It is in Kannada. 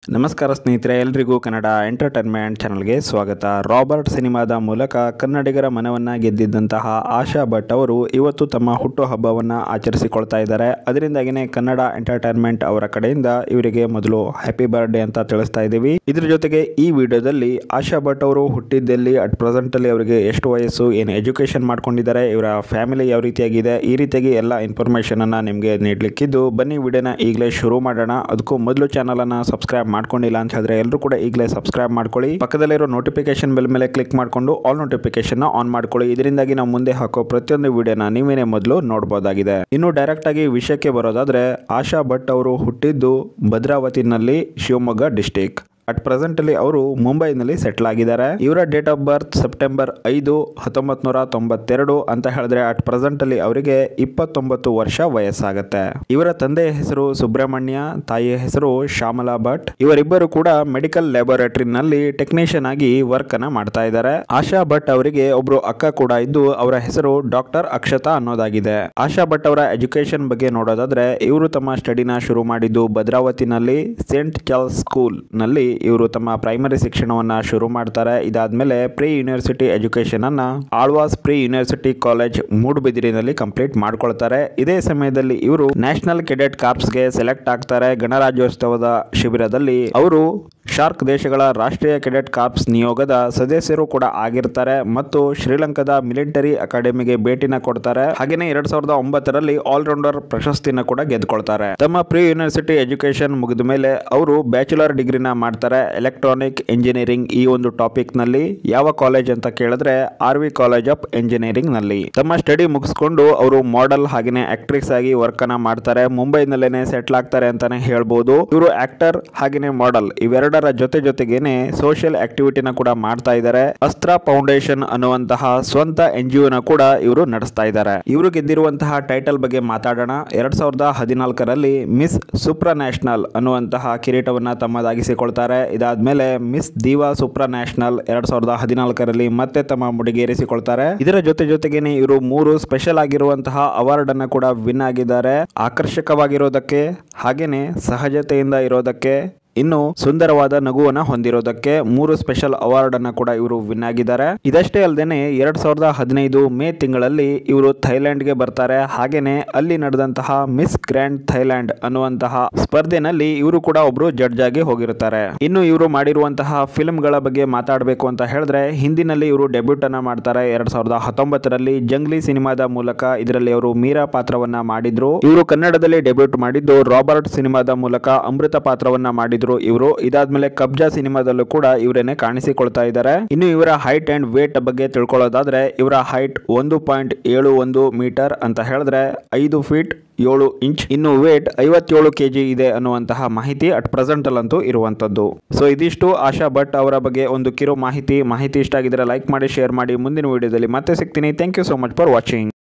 ನಮಸ್ಕಾರ ಸ್ನೇಹಿತರೆ ಎಲ್ರಿಗೂ ಕನ್ನಡ ಎಂಟರ್ಟೈನ್ಮೆಂಟ್ ಚಾನಲ್ಗೆ ಸ್ವಾಗತ ರಾಬರ್ಟ್ ಸಿನಿಮಾದ ಮೂಲಕ ಕನ್ನಡಿಗರ ಮನವನ್ನು ಗೆದ್ದಿದ್ದಂತಹ ಆಶಾ ಭಟ್ ಅವರು ಇವತ್ತು ತಮ್ಮ ಹುಟ್ಟುಹಬ್ಬವನ್ನು ಆಚರಿಸಿಕೊಳ್ತಾ ಇದ್ದಾರೆ ಅದರಿಂದಾಗಿನೇ ಕನ್ನಡ ಎಂಟರ್ಟೈನ್ಮೆಂಟ್ ಅವರ ಕಡೆಯಿಂದ ಇವರಿಗೆ ಮೊದಲು ಹ್ಯಾಪಿ ಬರ್ಡೇ ಅಂತ ತಿಳಿಸ್ತಾ ಇದ್ದೀವಿ ಇದ್ರ ಜೊತೆಗೆ ಈ ವಿಡಿಯೋದಲ್ಲಿ ಆಶಾ ಭಟ್ ಅವರು ಹುಟ್ಟಿದ್ದಲ್ಲಿ ಅಟ್ ಪ್ರೆಸೆಂಟ್ ಅಲ್ಲಿ ಅವರಿಗೆ ಎಷ್ಟು ವಯಸ್ಸು ಏನು ಎಜುಕೇಶನ್ ಮಾಡ್ಕೊಂಡಿದ್ದಾರೆ ಇವರ ಫ್ಯಾಮಿಲಿ ಯಾವ ರೀತಿಯಾಗಿದೆ ಈ ರೀತಿಯಾಗಿ ಎಲ್ಲ ಇನ್ಫಾರ್ಮೇಷನ್ ಅನ್ನ ನಿಮಗೆ ನೀಡಲಿಕ್ಕಿದ್ದು ಬನ್ನಿ ವಿಡಿಯೋನ ಈಗಲೇ ಶುರು ಮಾಡೋಣ ಅದಕ್ಕೂ ಮೊದಲು ಚಾನಲ್ ಅನ್ನ ಸಬ್ಸ್ಕ್ರೈಬ್ ಮಾಡ್ಕೊಂಡಿಲ್ಲ ಅಂತ ಹೇಳಿದ್ರೆ ಎಲ್ಲರೂ ಕೂಡ ಈಗಲೇ ಸಬ್ಸ್ಕ್ರೈಬ್ ಮಾಡ್ಕೊಳ್ಳಿ ಪಕ್ಕದಲ್ಲಿರೋ ನೋಟಿಫಿಕೇಶನ್ ಬೆಲ್ ಮೇಲೆ ಕ್ಲಿಕ್ ಮಾಡಿಕೊಂಡು ಆಲ್ ನೋಟಿಫಿಕೇಶನ್ ಆನ್ ಮಾಡ್ಕೊಳ್ಳಿ ಇದರಿಂದಾಗಿ ನಾವು ಮುಂದೆ ಹಾಕೋ ಪ್ರತಿಯೊಂದು ವಿಡಿಯೋನ ನೀವೇನೇ ಮೊದಲು ನೋಡಬಹುದಾಗಿದೆ ಇನ್ನು ಡೈರೆಕ್ಟ್ ಆಗಿ ವಿಷಯಕ್ಕೆ ಬರೋದಾದ್ರೆ ಆಶಾ ಭಟ್ ಅವರು ಹುಟ್ಟಿದ್ದು ಭದ್ರಾವತಿನಲ್ಲಿ ಶಿವಮೊಗ್ಗ ಡಿಸ್ಟಿಕ್ ಅಟ್ ಪ್ರೆಸೆಂಟ್ ಅಲ್ಲಿ ಅವರು ಮುಂಬೈನಲ್ಲಿ ಸೆಟ್ಲ್ ಆಗಿದ್ದಾರೆ ಇವರ ಡೇಟ್ ಆಫ್ ಬರ್ತ್ ಸೆಪ್ಟೆಂಬರ್ ಐದು ಹತ್ತೊಂಬತ್ ನೂರ ತೊಂಬತ್ತೆರಡು ಅಂತ ಹೇಳಿದ್ರೆ ಅಟ್ ಪ್ರೆಸೆಂಟ್ ಅಲ್ಲಿ ಅವರಿಗೆ ಇಪ್ಪತ್ತೊಂಬತ್ತು ವರ್ಷ ವಯಸ್ಸಾಗತ್ತೆ ಇವರ ತಂದೆಯ ಹೆಸರು ಸುಬ್ರಹ್ಮಣ್ಯ ತಾಯಿಯ ಹೆಸರು ಶ್ಯಾಮಲಾ ಭಟ್ ಇವರಿಬ್ಬರು ಕೂಡ ಮೆಡಿಕಲ್ ಲ್ಯಾಬೊರೇಟರಿನಲ್ಲಿ ಟೆಕ್ನಿಷಿಯನ್ ಆಗಿ ವರ್ಕ್ ಅನ್ನ ಮಾಡ್ತಾ ಇದ್ದಾರೆ ಆಶಾ ಭಟ್ ಅವರಿಗೆ ಒಬ್ರು ಅಕ್ಕ ಕೂಡ ಇದ್ದು ಅವರ ಹೆಸರು ಡಾಕ್ಟರ್ ಅಕ್ಷತಾ ಅನ್ನೋದಾಗಿದೆ ಆಶಾ ಭಟ್ ಅವರ ಎಜುಕೇಶನ್ ಬಗ್ಗೆ ನೋಡೋದಾದ್ರೆ ಇವರು ತಮ್ಮ ಸ್ಟಡಿನ ಶುರು ಮಾಡಿದ್ದು ಭದ್ರಾವತಿನಲ್ಲಿ ಸೇಂಟ್ ಚಾರ್ಲ್ಸ್ ಸ್ಕೂಲ್ ನಲ್ಲಿ ಇವರು ತಮ್ಮ ಪ್ರೈಮರಿ ಶಿಕ್ಷಣವನ್ನ ಶುರು ಮಾಡ್ತಾರೆ ಇದಾದ್ಮೇಲೆ ಪ್ರೀ ಯೂನಿವರ್ಸಿಟಿ ಎಜುಕೇಶನ್ ಅನ್ನ ಆಳ್ವಾಸ್ ಪ್ರೀ ಯೂನಿವರ್ಸಿಟಿ ಕಾಲೇಜ್ ಮೂಡುಬಿದಿರಿನಲ್ಲಿ ಕಂಪ್ಲೀಟ್ ಮಾಡ್ಕೊಳ್ತಾರೆ ಇದೇ ಸಮಯದಲ್ಲಿ ಇವರು ನ್ಯಾಷನಲ್ ಕೆಡೆಟ್ ಕಾರ್ಪ್ಸ್ಗೆ ಸೆಲೆಕ್ಟ್ ಆಗ್ತಾರೆ ಗಣರಾಜ್ಯೋತ್ಸವದ ಶಿಬಿರದಲ್ಲಿ ಅವರು ಶಾರ್ಕ್ ದೇಶಗಳ ರಾಷ್ಟ್ರೀಯ ಕೆಡೆಟ್ ಕಾರ್ಪ್ಸ್ ನಿಯೋಗದ ಸದಸ್ಯರು ಕೂಡ ಆಗಿರ್ತಾರೆ ಮತ್ತು ಶ್ರೀಲಂಕಾದ ಮಿಲಿಟರಿ ಅಕಾಡೆಮಿಗೆ ಭೇಟಿನ ಕೊಡ್ತಾರೆ ಹಾಗೆಯೇ ಎರಡ್ ಸಾವಿರದ ಒಂಬತ್ತರಲ್ಲಿ ಆಲ್ರೌಂಡರ್ ಪ್ರಶಸ್ತಿನ ಕೂಡ ಗೆದ್ಕೊಳ್ತಾರೆ ತಮ್ಮ ಪ್ರೀ ಯೂನಿವರ್ಸಿಟಿ ಎಜುಕೇಶನ್ ಮುಗಿದ ಮೇಲೆ ಅವರು ಬ್ಯಾಚುಲರ್ ಡಿಗ್ರಿನ ಮಾಡ್ತಾರೆ ಎಲೆಕ್ಟ್ರಾನಿಕ್ ಇಂಜಿನಿಯರಿಂಗ್ ಈ ಒಂದು ಟಾಪಿಕ್ ನಲ್ಲಿ ಯಾವ ಕಾಲೇಜ್ ಅಂತ ಕೇಳಿದ್ರೆ R V college of engineering ನಲ್ಲಿ ತಮ್ಮ ಸ್ಟಡಿ ಮುಗಿಸ್ಕೊಂಡು ಅವರು ಮಾಡೆಲ್ ಹಾಗೆಯೇ ಆಕ್ಟ್ರೆಸ್ ಆಗಿ ವರ್ಕ್ ಅನ್ನ ಮಾಡ್ತಾರೆ ಮುಂಬೈನಲ್ಲೇನೆ ಸೆಟ್ಲ್ ಆಗ್ತಾರೆ ಅಂತಾನೆ ಹೇಳ್ಬೋದು ಇವರು ಆಕ್ಟರ್ ಹಾಗೆಯೇ ಮಾಡೆಲ್ ಇವೆರಡರ ಜೊತೆ ಜೊತೆಗೇನೆ ಸೋಷಿಯಲ್ ಆಕ್ಟಿವಿಟಿನ ಕೂಡ ಮಾಡ್ತಾ ಇದ್ದಾರೆ ಅಸ್ತ್ರ ಫೌಂಡೇಶನ್ ಅನ್ನುವಂತಹ ಸ್ವಂತ ಎನ್ ಜಿ ನ ಕೂಡ ಇವರು ನಡೆಸ್ತಾ ಇದ್ದಾರೆ ಇವರು ಗೆದ್ದಿರುವಂತಹ ಟೈಟಲ್ ಬಗ್ಗೆ ಮಾತಾಡೋಣ ಎರಡ್ ಸಾವಿರದ ಹದಿನಾಲ್ಕರಲ್ಲಿ ಮಿಸ್ ಸುಪ್ರಾ ನ್ಯಾಷನಲ್ ಅನ್ನುವಂತಹ ಕಿರೀಟವನ್ನ ತಮ್ಮದಾಗಿಸಿಕೊಳ್ತಾರೆ ಇದಾದ್ಮೇಲೆ ಮಿಸ್ ದಿವಾ ಸುಪ್ರಾ ನ್ಯಾಷನಲ್ ಎರಡ್ ಸಾವಿರದ ಹದಿನಾಲ್ಕರಲ್ಲಿ ಮತ್ತೆ ತಮ್ಮ ಮುಡಿಗೇರಿಸಿಕೊಳ್ತಾರೆ ಇದರ ಜೊತೆ ಜೊತೆಗೇನೆ ಇವರು ಮೂರು ಸ್ಪೆಷಲ್ ಆಗಿರುವಂತಹ ಅವಾರ್ಡ್ ಅನ್ನ ಕೂಡ ವಿನ್ ಆಗಿದ್ದಾರೆ ಆಕರ್ಷಕವಾಗಿರೋದಕ್ಕೆ ಹಾಗೇನೆ ಸಹಜತೆಯಿಂದ ಇರೋದಕ್ಕೆ ಇನ್ನು ಸುಂದರವಾದ ನಗುವನ್ನ ಹೊಂದಿರೋದಕ್ಕೆ ಮೂರು ಸ್ಪೆಷಲ್ ಅವಾರ್ಡ್ ಅನ್ನ ಕೂಡ ಇವರು ವಿನ್ ಆಗಿದ್ದಾರೆ ಇದಷ್ಟೇ ಅಲ್ಲದೆ ಎರಡ್ ಸಾವಿರದ ಹದಿನೈದು ಮೇ ತಿಂಗಳಲ್ಲಿ ಇವರು ಥೈಲ್ಯಾಂಡ್ಗೆ ಬರ್ತಾರೆ ಹಾಗೇನೆ ಅಲ್ಲಿ ನಡೆದಂತಹ ಮಿಸ್ ಗ್ರ್ಯಾಂಡ್ ಥೈಲ್ಯಾಂಡ್ ಅನ್ನುವಂತಹ ಸ್ಪರ್ಧೆನಲ್ಲಿ ಇವರು ಕೂಡ ಒಬ್ರು ಜಡ್ಜ್ ಆಗಿ ಹೋಗಿರುತ್ತಾರೆ ಇನ್ನು ಇವರು ಮಾಡಿರುವಂತಹ ಫಿಲ್ಮ್ಗಳ ಬಗ್ಗೆ ಮಾತಾಡಬೇಕು ಅಂತ ಹೇಳಿದ್ರೆ ಹಿಂದಿನಲ್ಲಿ ಇವರು ಡೆಬ್ಯೂಟ್ ಅನ್ನ ಮಾಡ್ತಾರೆ ಎರಡ್ ಸಾವಿರದ ಹತ್ತೊಂಬತ್ತರಲ್ಲಿ ಜಂಗ್ಲಿ ಸಿನಿಮಾದ ಮೂಲಕ ಇದರಲ್ಲಿ ಅವರು ಮೀರಾ ಪಾತ್ರವನ್ನ ಮಾಡಿದ್ರು ಇವರು ಕನ್ನಡದಲ್ಲಿ ಡೆಬ್ಯೂಟ್ ಮಾಡಿದ್ದು ರಾಬರ್ಟ್ ಸಿನಿಮಾದ ಮೂಲಕ ಅಮೃತ ಪಾತ್ರವನ್ನ ಮಾಡಿದ್ರು ಇವರು ಇದಾದ್ಮೇಲೆ ಕಬ್ಜಾ ಸಿನಿಮಾದಲ್ಲೂ ಕೂಡ ಇವರೇನೆ ಕಾಣಿಸಿಕೊಳ್ತಾ ಇದ್ದಾರೆ ಇನ್ನು ಇವರ ಹೈಟ್ ಅಂಡ್ ವೇಟ್ ಬಗ್ಗೆ ತಿಳ್ಕೊಳ್ಳೋದಾದ್ರೆ ಇವರ ಹೈಟ್ ಒಂದು ಪಾಯಿಂಟ್ ಏಳು ಒಂದು ಮೀಟರ್ ಅಂತ ಹೇಳಿದ್ರೆ ಐದು ಫೀಟ್ ಏಳು ಇಂಚ್ ಇನ್ನು ವೇಟ್ ಐವತ್ತೇಳು ಕೆಜಿ ಇದೆ ಅನ್ನುವಂತಹ ಮಾಹಿತಿ ಅಟ್ ಪ್ರೆಸೆಂಟ್ ಅಲ್ಲಂತೂ ಇರುವಂತದ್ದು ಸೊ ಇದಿಷ್ಟು ಆಶಾ ಭಟ್ ಅವರ ಬಗ್ಗೆ ಒಂದು ಕಿರು ಮಾಹಿತಿ ಮಾಹಿತಿ ಇಷ್ಟ ಆಗಿದ್ರೆ ಲೈಕ್ ಮಾಡಿ ಶೇರ್ ಮಾಡಿ ಮುಂದಿನ ವಿಡಿಯೋದಲ್ಲಿ ಮತ್ತೆ ಸಿಗ್ತೀನಿ thank you so much for watching